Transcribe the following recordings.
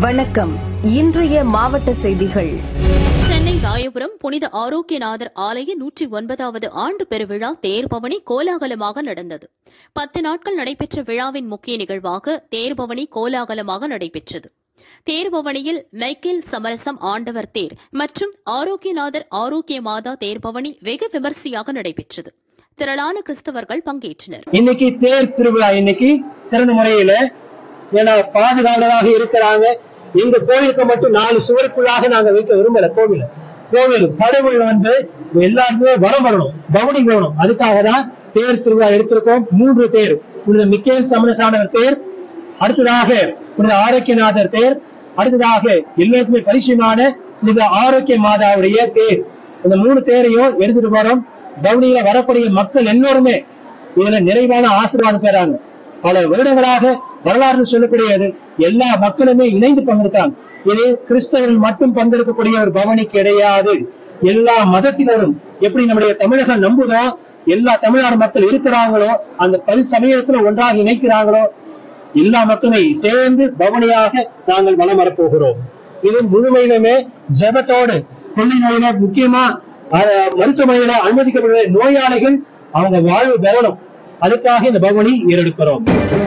வணக்கம் இன்றைய மாவட்ட செய்திகள் சென்னை ராயபுரம் புனித ஆரோக்கியநாதர் ஆலய நூற்றி ஒன்பதாவது ஆண்டு பெருவிழா தேர்பவனி கோலாகலமாக நடந்தது பத்து நாட்கள் நடைபெற்ற விழாவின் முக்கிய நிகழ்வாக தேர்பவனி கோலாகலமாக நடைபெற்றது தேர்பவனியில் மைக்கேல் சமரசம் ஆண்டவர் தேர் மற்றும் ஆரோக்கியநாதர் ஆரோக்கிய மாதா தேர்பவனி வெகு விமர்சையாக நடைபெற்றது திரளான கிறிஸ்தவர்கள் பங்கேற்றனர் இன்னைக்கு தேர் திருவிழா இன்னைக்கு சிறந்த முறையில ஏன்னா பாதுகாவலராக இருக்கிறாங்க எங்க கோயிலுக்கு மட்டும் நாலு சுவருக்குள்ளாக நாங்க வைக்க விரும்பல கோவில் கோவில் கடவுள் வந்து எல்லாருமே வரம் வரணும் கவனிக்க வரணும் அதுக்காக தான் தேர் திருவிழா எடுத்திருக்கோம் மூன்று தேர் புனித மிக்கேல் சமணசானவர் தேர் அடுத்ததாக புனித ஆரோக்கியநாதர் தேர் அடுத்ததாக எல்லோருக்குமே பரிசுயமான புனித ஆரோக்கிய மாதாவுடைய தேர் இந்த மூணு தேரையும் எடுத்துட்டு போறோம் கவுனியில வரக்கூடிய மக்கள் எல்லோருமே இதுல நிறைவான ஆசீர்வாதம் பெறாங்க பல வருடங்களாக வரலாறு சொல்லக்கூடியது எல்லா மக்களுமே இணைந்து பங்கெடுத்தாங்க இது கிறிஸ்தவர்கள் மட்டும் பங்கெடுக்கக்கூடிய ஒரு பவனி கிடையாது எல்லா மதத்தினரும் எப்படி நம்முடைய தமிழகம் நம்புதோ எல்லா தமிழ்நாடு மக்கள் இருக்கிறாங்களோ அந்த பல் சமயத்துல ஒன்றாக இணைக்கிறாங்களோ எல்லா மக்களுமே சேர்ந்து பவனியாக நாங்கள் வலம் வரப்போகிறோம் இது முழுமையிலுமே ஜெபத்தோடு கொள்ளி நோயில முக்கியமா அஹ், மருத்துவமனையில அனுமதிக்கப்படுகிற நோயாளிகள் அவங்க வாழ்வு பெறணும் அதுக்காக இந்த பவனி ஏறெடுக்கிறோம்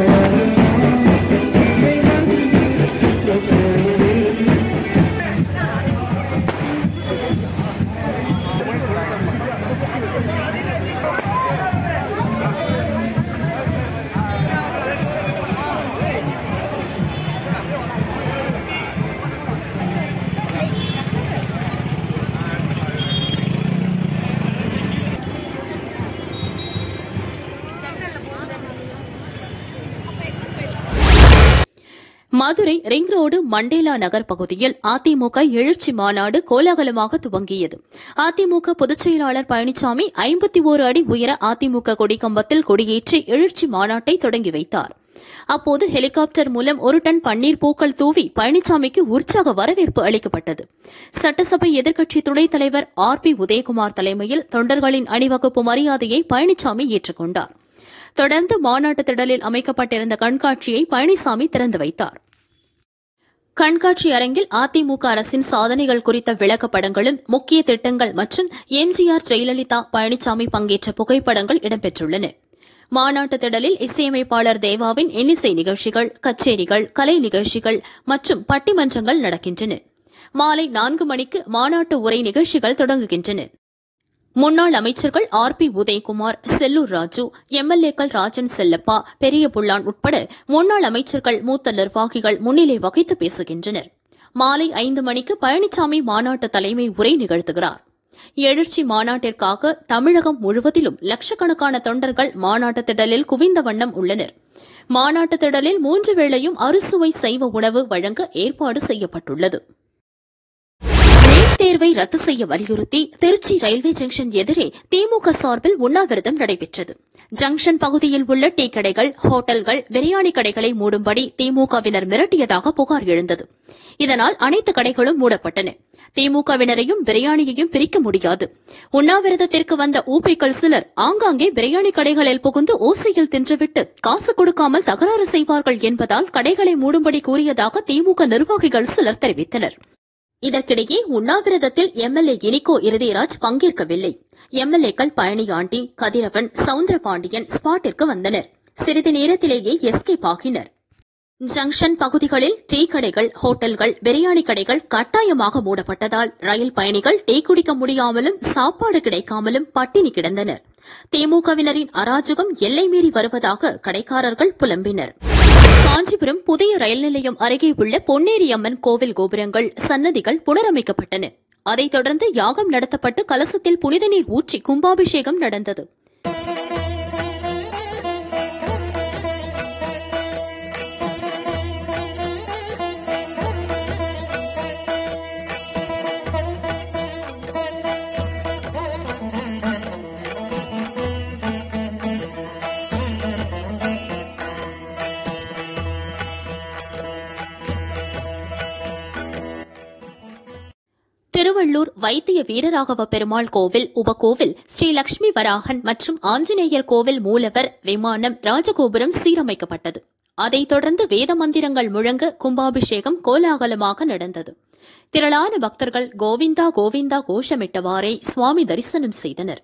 Madurai ring road Mandela Nagar பகுதியில் அதிமுக எழுச்சி மாநாடு கோலாகலமாக துவங்கியது அதிமுக பொதுச் செயலாளர் பழனிசாமி ஐம்பத்தி ஓரு அடி உயர அதிமுக கொடிக்கம்பத்தில் கொடியேற்றி எழுச்சி மாநாட்டை தொடங்கி வைத்தார் அப்போது ஹெலிகாப்டர் மூலம் ஒரு டன் பன்னீர் பூக்கள் தூவி பழனிசாமிக்கு உற்சாக வரவேற்பு அளிக்கப்பட்டது சட்டசபை எதிர்க்கட்சி துணைத் தலைவர் ஆர் பி உதயகுமார் தலைமையில் தொண்டர்களின் அணிவகுப்பு மரியாதையை பழனிசாமி ஏற்றுக்கொண்டார் தொடர்ந்து மாநாட்டு திடலில் அமைக்கப்பட்டிருந்த கண்காட்சியை பழனிசாமி திறந்து வைத்தார் கண்காட்சி அரங்கில் அதிமுக அரசின் சாதனைகள் குறித்த விளக்கப்படங்களும் முக்கிய திட்டங்கள் மற்றும் எம்ஜிஆர் ஜெயலலிதா பழனிசாமி பங்கேற்ற புகைப்படங்கள் இடம்பெற்றுள்ளன மாநாட்டு திடலில் இசையமைப்பாளர் தேவாவின் இன்னிசை நிகழ்ச்சிகள் கச்சேரிகள் கலை நிகழ்ச்சிகள் மற்றும் பட்டிமன்றங்கள் நடக்கின்றன மாலை நான்கு மணிக்கு மாநாட்டு உரை நிகழ்ச்சிகள் தொடங்குகின்றன முன்னாள் அமைச்சர்கள் ஆர் பி உதயகுமார் செல்லூர் ராஜு எம்எல்ஏக்கள் ராஜன் செல்லப்பா பெரிய புல்லான் உட்பட முன்னாள் அமைச்சர்கள் மூத்த நிர்வாகிகள் முன்னிலை வகித்து பேசுகின்றனர் மாலை ஐந்து மணிக்கு பழனிசாமி மாநாட்டு தலைமை உரை நிகழ்த்துகிறார் எழுச்சி மாநாட்டிற்காக தமிழகம் முழுவதிலும் லட்சக்கணக்கான தொண்டர்கள் மாநாட்டு திடலில் குவிந்த வண்ணம் உள்ளனர் மாநாட்டு திடலில் மூன்று வேளையும் அறுசுவை சைவ உணவு வழங்க ஏற்பாடு செய்யப்பட்டுள்ளது நீட் தேர்வை ரத்து செய்ய வலியுறுத்தி திருச்சி ரயில்வே ஜங்ஷன் எதிரே திமுக சார்பில் உண்ணாவிரதம் நடைபெற்றது ஜங்ஷன் பகுதியில் உள்ள டீ கடைகள் ஹோட்டல்கள் பிரியாணி கடைகளை மூடும்படி திமுகவினர் மிரட்டியதாக புகார் எழுந்தது இதனால் அனைத்து கடைகளும் மூடப்பட்டன திமுகவினரையும் பிரியாணியையும் பிரிக்க முடியாது உண்ணாவிரதத்திற்கு வந்த ஊபிக்கள் சிலர் ஆங்காங்கே பிரியாணி கடைகளில் புகுந்து ஓசையில் தின்றுவிட்டு காசு கொடுக்காமல் தகராறு செய்வார்கள் என்பதால் கடைகளை மூடும்படி கூறியதாக திமுக நிர்வாகிகள் சிலர் தெரிவித்தனர் இதற்கிடையே உண்ணாவிரதத்தில் எம்எல்ஏ இனிகோ இருதயராஜ் பங்கேற்கவில்லை எம்எல்ஏக்கள் பழனியாண்டி கதிரவன் சவுந்தரபாண்டியன் ஸ்பாட்டிற்கு வந்தனர் சிறிது நேரத்திலேயே எஸ்கேப் ஆகினர் ஜங்ஷன் பகுதிகளில் டீ கடைகள் ஹோட்டல்கள் பிரியாணி கடைகள் கட்டாயமாக மூடப்பட்டதால் ரயில் பயணிகள் டீ குடிக்க முடியாமலும் சாப்பாடு கிடைக்காமலும் பட்டினி கிடந்தனர் திமுகவினரின் அராஜகம் எல்லை மீறி வருவதாக கடைக்காரர்கள் புலம்பினர் காஞ்சிபுரம் புதிய ரயில் நிலையம் அருகே உள்ள பொன்னேரி அம்மன் கோவில் கோபுரங்கள் சன்னதிகள் புனரமைக்கப்பட்டன அதைத் தொடர்ந்து யாகம் நடத்தப்பட்டு கலசத்தில் புனித நீர் ஊற்றி கும்பாபிஷேகம் நடந்தது திருவள்ளூர் வைத்திய வீரராகவ பெருமாள் கோவில் உபகோவில் ஸ்ரீ லட்சுமி வராகன் மற்றும் ஆஞ்சநேயர் கோவில் மூலவர் விமானம் ராஜகோபுரம் சீரமைக்கப்பட்டது அதைத் தொடர்ந்து வேத மந்திரங்கள் முழங்க கும்பாபிஷேகம் கோலாகலமாக நடந்தது திரளான பக்தர்கள் கோவிந்தா கோவிந்தா கோஷமிட்டவாறே சுவாமி தரிசனம் செய்தனர்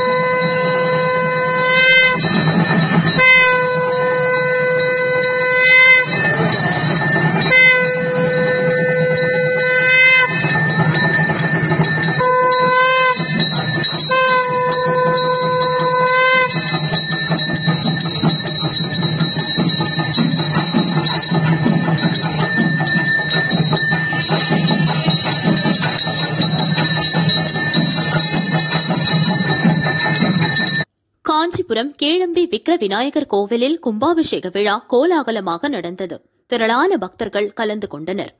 காஞ்சிபுரம் கீழம்பி விக்ர விநாயகர் கோவிலில் கும்பாபிஷேக விழா கோலாகலமாக நடந்தது திரளான பக்தர்கள் கலந்து கொண்டனர்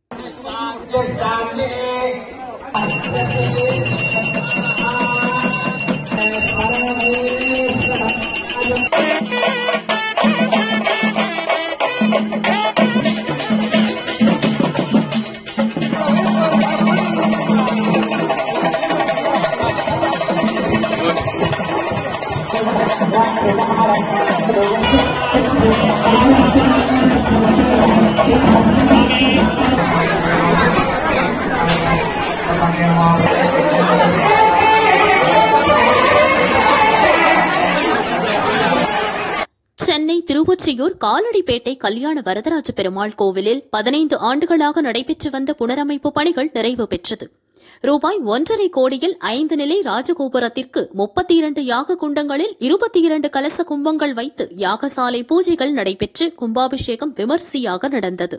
சென்னை திருவொற்றியூர் காலடிப்பேட்டை கல்யாண வரதராஜ பெருமாள் கோவிலில் பதினைந்து ஆண்டுகளாக நடைபெற்று வந்த புனரமைப்பு பணிகள் நிறைவு பெற்றது ரூபாய் ஒன்றரை கோடியில் ஐந்து நிலை ராஜகோபுரத்திற்கு முப்பத்தி இரண்டு யாக குண்டங்களில் இருபத்தி இரண்டு கலச கும்பங்கள் வைத்து யாகசாலை பூஜைகள் நடைபெற்று கும்பாபிஷேகம் விமர்சையாக நடந்தது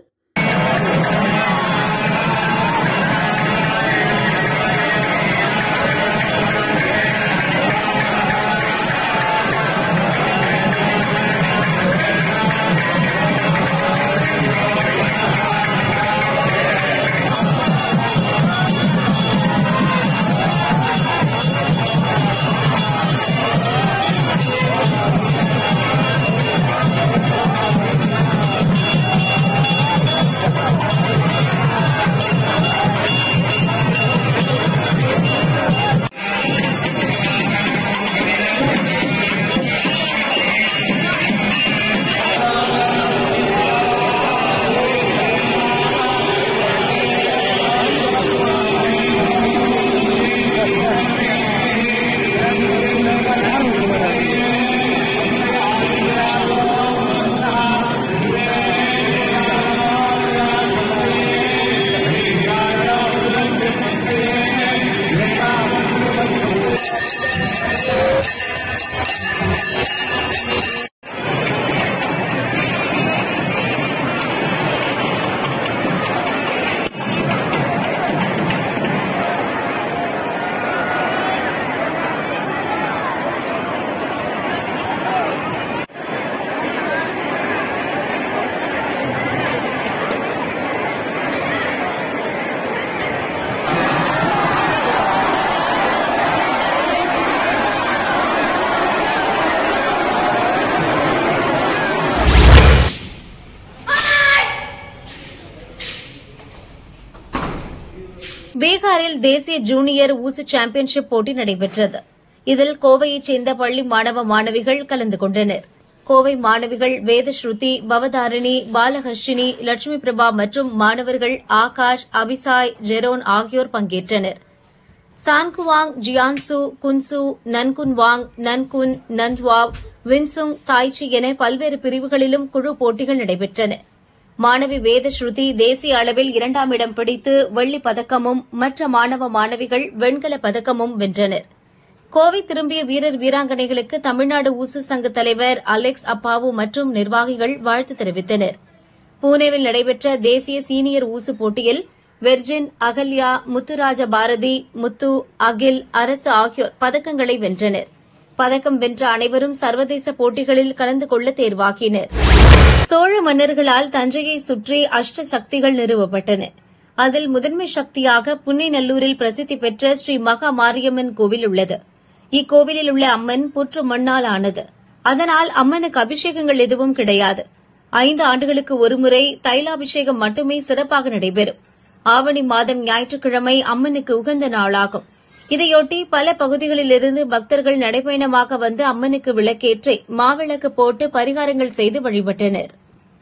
பீகாரில் தேசிய ஜூனியர் ஊசு சாம்பியன்ஷிப் போட்டி நடைபெற்றது இதில் கோவையைச் சேர்ந்த பள்ளி மாணவ மாணவிகள் கலந்து கொண்டனர் கோவை மாணவிகள் வேதஸ்ருதி பவதாரிணி பாலஹர்ஷினி லட்சுமி பிரபா மற்றும் மாணவர்கள் ஆகாஷ் அபிசாய் ஜெரோன் ஆகியோர் பங்கேற்றனர் சான்குவாங் ஜியான்சு குன்சு நன்குன்வாங் நன்குன் நந்த்வாவ் வின்சுங் தாய்ச்சி என பல்வேறு பிரிவுகளிலும் குழு போட்டிகள் நடைபெற்றன மாணவி வேதஸ்ருதி தேசிய அளவில் இரண்டாம் இடம் பிடித்து வெள்ளிப் பதக்கமும் மற்ற மாணவ மாணவிகள் வெண்கலப் பதக்கமும் வென்றனர் கோவை திரும்பிய வீரர் வீராங்கனைகளுக்கு தமிழ்நாடு ஊசு சங்க தலைவர் அலெக்ஸ் அப்பாவு மற்றும் நிர்வாகிகள் வாழ்த்து தெரிவித்தனர் பூனேவில் நடைபெற்ற தேசிய சீனியர் ஊசு போட்டியில் வெர்ஜின் அகல்யா முத்துராஜ பாரதி முத்து அகில் அரசு ஆகியோர் பதக்கங்களை வென்றனர் பதக்கம் வென்ற அனைவரும் சர்வதேச போட்டிகளில் கலந்து கொள்ள தேர்வாகினர் சோழ மன்னர்களால் தஞ்சையை சுற்றி அஷ்ட சக்திகள் நிறுவப்பட்டன அதில் முதன்மை சக்தியாக புன்னைநல்லூரில் பிரசித்தி பெற்ற ஸ்ரீ மகா மாரியம்மன் கோவில் உள்ளது இக்கோவிலில் உள்ள அம்மன் புற்று மண்ணால் ஆனது அதனால் அம்மனுக்கு அபிஷேகங்கள் எதுவும் கிடையாது ஐந்து ஆண்டுகளுக்கு ஒருமுறை தைலாபிஷேகம் மட்டுமே சிறப்பாக நடைபெறும் ஆவணி மாதம் ஞாயிற்றுக்கிழமை அம்மனுக்கு உகந்த நாளாகும் இதையொட்டி பல பகுதிகளிலிருந்து பக்தர்கள் நடைபயணமாக வந்து அம்மனுக்கு விளக்கேற்றி மாவிளக்கு போட்டு பரிகாரங்கள் செய்து வழிபட்டனர்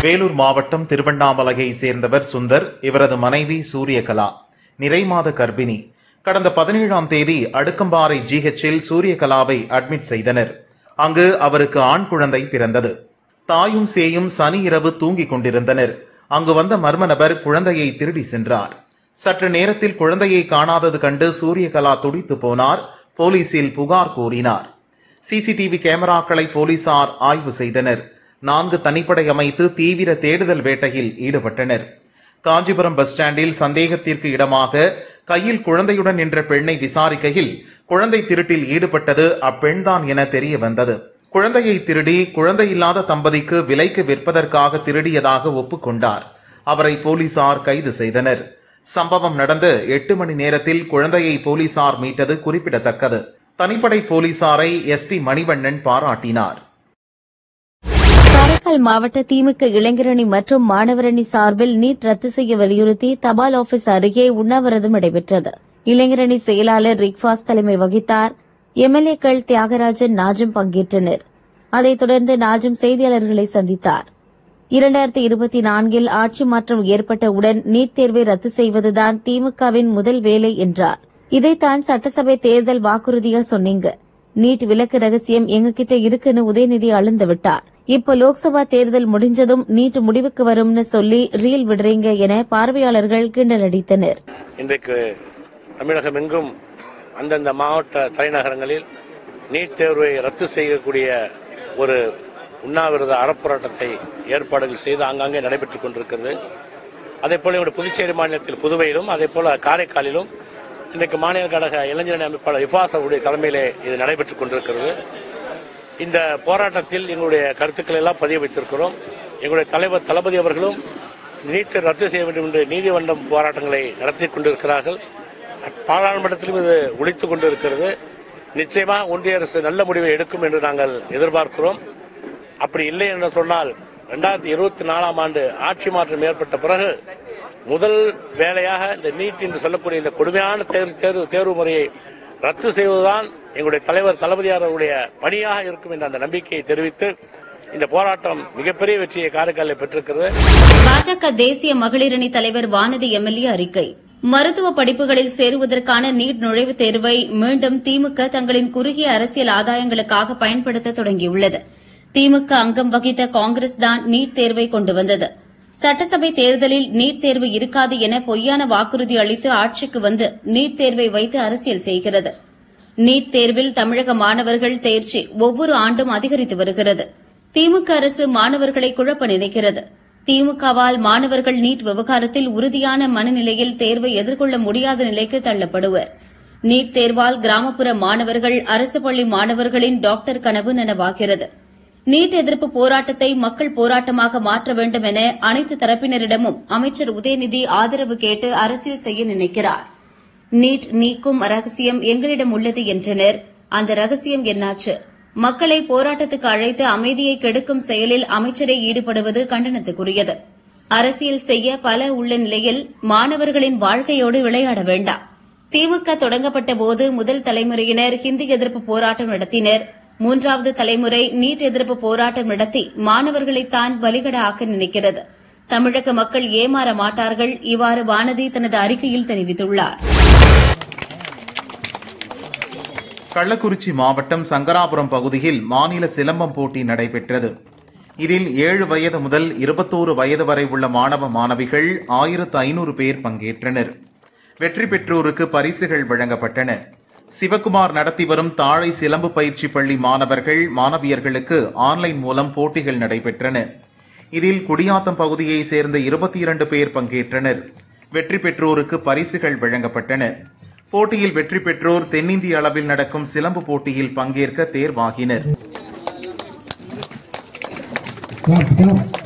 வேலூர் மாவட்டம் திருவண்ணாமலையை சேர்ந்தவர் சுந்தர் இவரது மனைவி சூரியகலா நிறைமாத கர்ப்பிணி கடந்த பதினேழாம் தேதி அடுக்கம்பாறை ஜிஹெச்சில் சூரியகலாவை அட்மிட் செய்தனர் அங்கு அவருக்கு ஆண் குழந்தை பிறந்தது தாயும் சேயும் சனி இரவு தூங்கிக் கொண்டிருந்தனர் அங்கு வந்த மர்ம நபர் குழந்தையை திருடி சென்றார் சற்று நேரத்தில் குழந்தையை காணாதது கண்டு சூரியகலா துடித்து போனார் போலீசில் புகார் கூறினார் சிசிடிவி கேமராக்களை போலீசார் ஆய்வு செய்தனர் நான்கு தனிப்படை அமைத்து தீவிர தேடுதல் வேட்டையில் ஈடுபட்டனர் காஞ்சிபுரம் பஸ் ஸ்டாண்டில் சந்தேகத்திற்கு இடமாக கையில் குழந்தையுடன் நின்ற பெண்ணை விசாரிக்கையில் குழந்தை திருட்டில் ஈடுபட்டது அப்பெண்தான் என தெரிய வந்தது குழந்தையை திருடி குழந்தை இல்லாத தம்பதிக்கு விலைக்கு விற்பதற்காக திருடியதாக ஒப்புக்கொண்டார் அவரை போலீசார் கைது செய்தனர் சம்பவம் நடந்து எட்டு மணி நேரத்தில் குழந்தையை போலீசார் மீட்டது குறிப்பிடத்தக்கது தனிப்படை போலீசாரை எஸ்பி மணிவண்ணன் பாராட்டினார் காரைக்கால் மாவட்ட திமுக இளைஞரணி மற்றும் மாணவரணி சார்பில் நீட் ரத்து செய்ய வலியுறுத்தி தபால் ஆபீஸ் அருகே உண்ணாவிரதம் நடைபெற்றது இளைஞரணி செயலாளர் ரிக்வாஸ் தலைமை வகித்தார் எம்எல்ஏக்கள் தியாகராஜன் நாஜும் பங்கேற்றனர் அதைத் தொடர்ந்து நாஜும் செய்தியாளர்களை சந்தித்தார் இரண்டாயிரத்தி இருபத்தி நான்கில் ஆட்சி மாற்றம் ஏற்பட்டவுடன் நீட் தேர்வை ரத்து செய்வதுதான் திமுகவின் முதல் வேலை என்றார் இதைத்தான் சட்டசபை தேர்தல் வாக்குறுதியா சொன்னீங்க நீட் விலக்கு ரகசியம் எங்ககிட்ட இருக்குன்னு உதயநிதி அளந்து விட்டார் இப்ப லோக்சபா தேர்தல் முடிஞ்சதும் நீட் முடிவுக்கு வரும்னு சொல்லி ரீல் விடுறீங்க என பார்வையாளர்கள் கிண்டல் அடித்தனர் இன்றைக்கு தமிழகம் எங்கும் அந்தந்த மாவட்ட தலைநகரங்களில் நீட் தேர்வை ரத்து செய்யக்கூடிய ஒரு உண்ணாவிரத அறப்போராட்டத்தை ஏற்பாடுகள் செய்து ஆங்காங்கே நடைபெற்றுக் கொண்டிருக்கிறது அதே போல எங்களுடைய புதுச்சேரி மாநிலத்தில் புதுவையிலும் அதே போல காரைக்காலிலும் இன்றைக்கு மாநில கழக இளைஞரணி அமைப்பாளர் இஃபாஸ் அவருடைய தலைமையிலே இது நடைபெற்றுக் கொண்டிருக்கிறது இந்த போராட்டத்தில் எங்களுடைய கருத்துக்களை எல்லாம் பதிய வைத்திருக்கிறோம் எங்களுடைய தலைவர் தளபதி அவர்களும் நீட்டை ரத்து செய்ய வேண்டும் என்று நீதிமன்றம் போராட்டங்களை நடத்தி கொண்டிருக்கிறார்கள் பாராளுமன்றத்திலும் இது ஒழித்துக் கொண்டிருக்கிறது நிச்சயமா ஒன்றிய அரசு நல்ல முடிவை எடுக்கும் என்று நாங்கள் எதிர்பார்க்கிறோம் அப்படி இல்லை என்று சொன்னால் இரண்டாயிரத்தி இருபத்தி நாலாம் ஆண்டு ஆட்சி மாற்றம் ஏற்பட்ட பிறகு முதல் வேலையாக இந்த நீட் என்று சொல்லக்கூடிய இந்த கொடுமையான தேர்வு தேர்வு தேர்வு முறையை ரத்து செய்வதுதான் எங்களுடைய தலைவர் தளபதியார் அவருடைய பணியாக இருக்கும் என்ற அந்த நம்பிக்கையை தெரிவித்து இந்த போராட்டம் மிகப்பெரிய வெற்றியை காரைக்காலில் பெற்றிருக்கிறது பாஜக தேசிய மகளிரணி தலைவர் வானதி எம்எல்ஏ அறிக்கை மருத்துவ படிப்புகளில் சேருவதற்கான நீட் நுழைவுத் தேர்வை மீண்டும் திமுக தங்களின் குறுகிய அரசியல் ஆதாயங்களுக்காக பயன்படுத்த தொடங்கியுள்ளது திமுக அங்கம் வகித்த காங்கிரஸ் தான் நீட் தேர்வை கொண்டு வந்தது சட்டசபை தேர்தலில் நீட் தேர்வு இருக்காது என பொய்யான வாக்குறுதி அளித்து ஆட்சிக்கு வந்து நீட் தேர்வை வைத்து அரசியல் செய்கிறது நீட் தேர்வில் தமிழக மாணவர்கள் தேர்ச்சி ஒவ்வொரு ஆண்டும் அதிகரித்து வருகிறது திமுக அரசு மாணவர்களை குழப்ப நினைக்கிறது திமுகவால் மாணவர்கள் நீட் விவகாரத்தில் உறுதியான மனநிலையில் தேர்வை எதிர்கொள்ள முடியாத நிலைக்கு தள்ளப்படுவர் நீட் தேர்வால் கிராமப்புற மாணவர்கள் அரசு பள்ளி மாணவர்களின் டாக்டர் கனவு நனவாகிறது நீட் எதிர்ப்பு போராட்டத்தை மக்கள் போராட்டமாக மாற்ற வேண்டும் என அனைத்து தரப்பினரிடமும் அமைச்சர் உதயநிதி ஆதரவு கேட்டு அரசியல் செய்ய நினைக்கிறார் நீட் நீக்கும் ரகசியம் எங்களிடம் உள்ளது என்றனர் அந்த ரகசியம் என்னாச்சு மக்களை போராட்டத்துக்கு அழைத்து அமைதியை கெடுக்கும் செயலில் அமைச்சரை ஈடுபடுவது கண்டனத்துக்குரியது அரசியல் செய்ய பல உள்ள நிலையில் மாணவர்களின் வாழ்க்கையோடு விளையாட வேண்டாம் திமுக தொடங்கப்பட்ட போது முதல் தலைமுறையினர் ஹிந்தி எதிர்ப்பு போராட்டம் நடத்தினர் மூன்றாவது தலைமுறை நீட் எதிர்ப்பு போராட்டம் நடத்தி மாணவர்களைத்தான் பலிகட ஆக்க நினைக்கிறது தமிழக மக்கள் ஏமாற மாட்டார்கள் இவ்வாறு வானதி தனது அறிக்கையில் தெரிவித்துள்ளார் கள்ளக்குறிச்சி மாவட்டம் சங்கராபுரம் பகுதியில் மாநில சிலம்பம் போட்டி நடைபெற்றது இதில் ஏழு வயது முதல் இருபத்தோரு வயது வரை உள்ள மாணவ மாணவிகள் ஆயிரத்து ஐநூறு பேர் பங்கேற்றனர் வெற்றி பெற்றோருக்கு பரிசுகள் வழங்கப்பட்டன சிவகுமார் நடத்தி வரும் தாழை சிலம்பு பயிற்சி பள்ளி மாணவர்கள் மாணவியர்களுக்கு ஆன்லைன் மூலம் போட்டிகள் நடைபெற்றன இதில் குடியாத்தம் பகுதியை சேர்ந்த இருபத்தி இரண்டு பேர் பங்கேற்றனர் வெற்றி பெற்றோருக்கு பரிசுகள் வழங்கப்பட்டன போட்டியில் வெற்றி பெற்றோர் தென்னிந்திய அளவில் நடக்கும் சிலம்பு போட்டியில் பங்கேற்க தேர்வாகினர் Clap, clap.